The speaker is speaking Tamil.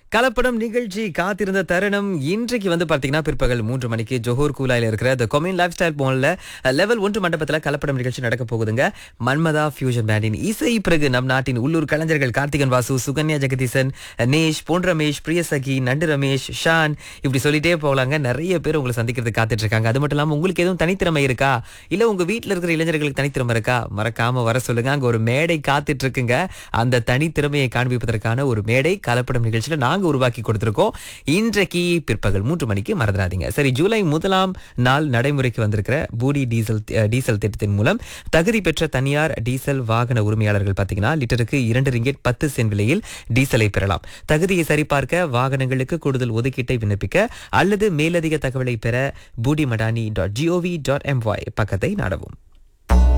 கலப்படம் நிகழ்ச்சி காத்திருந்த தருணம் இன்றைக்கு வந்து பாத்தீங்கன்னா பிற்பகல் மூன்று மணிக்கு ஜோஹர் கூலாயில இருக்கிற த கொமின் லைஃப் ஸ்டைல் போன்ல லெவல் ஒன்று மண்டபத்துல கலப்படம் நிகழ்ச்சி நடக்க போகுதுங்க மன்மதா ஃபியூஷன் பேண்டின் இசை பிறகு நம் நாட்டின் உள்ளூர் கலைஞர்கள் கார்த்திகன் வாசு சுகன்யா ஜெகதீசன் நேஷ் பொன் ரமேஷ் பிரியசகி நண்டு ரமேஷ் ஷான் இப்படி சொல்லிட்டே போகலாங்க நிறைய பேர் உங்களை சந்திக்கிறதுக்கு காத்துட்டு இருக்காங்க அது மட்டும் இல்லாம உங்களுக்கு எதுவும் தனித்திறமை இருக்கா இல்ல உங்க வீட்ல இருக்கிற இளைஞர்களுக்கு தனித்திறமை இருக்கா மறக்காம வர சொல்லுங்க அங்க ஒரு மேடை காத்துட்டு இருக்குங்க அந்த தனித்திறமையை காண்பிப்பதற்கான ஒரு மேடை கலப்படம் நிகழ்ச்சியில நாங்க உருவாக்கி கொடுத்திருக்கோம் இன்றைக்கு பிற்பகல் மூன்று மணிக்கு மறந்துடாதீங்க சரி ஜூலை முதலாம் நாள் நடைமுறைக்கு வந்திருக்கிற பூடி டீசல் அஹ், டீசல் திட்டத்தின் மூலம் தகுதி பெற்ற தனியார் டீசல் வாகன உரிமையாளர்கள் பார்த்தீங்கன்னா லிட்டருக்கு இரண்டு ரிங்கெட் பத்து சென்ட் விலையில் டீசலை பெறலாம் தகுதியை சரிபார்க்க வாகனங்களுக்கு கூடுதல் ஒதுக்கீட்டை விண்ணப்பிக்க அல்லது மேலதிக தகவலை பெற பூடி மடானி டாட் ஜிஓவி டாட் எம்ஒய் பக்கத்தை நாடவும்